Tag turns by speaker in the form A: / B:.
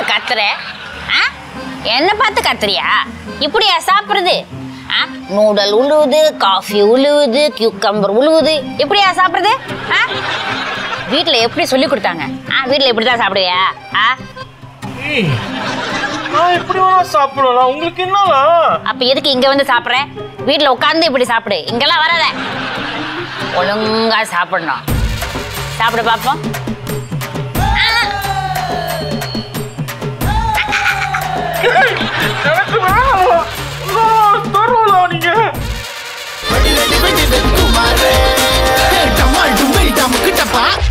A: கத்துற ஆ என்ன பார்த்து கத்துறியா இப்படியா சாப்பிடுறது ஆ நூடல் உழுவுது காஃபி உழுவுது கியூக்கம்பர் உழுவுது இப்படியா சாப்பிடுறது ஆ வீட்டில் எப்படி சொல்லி கொடுத்தாங்க ஆ வீட்டில் இப்படி தான் சாப்பிடுவியா ஆ
B: ஏய், நான் எப்படி வேணா சாப்பிடலாம் உங்களுக்கு என்னடா
A: அப்ப எதுக்கு இங்க வந்து சாப்பிடுற வீட்ல உட்கார்ந்து இப்படி சாப்பிடு இங்கெல்லாம் வராத ஒழுங்கா சாப்பிடணும் சாப்பிடு பாப்போம்
B: எனக்கு வேணாம் தருவலா நீங்க
C: வெடி வெடி வெடி வெடி குமாரே டமால் டும்பி டமுக்கு டப்பா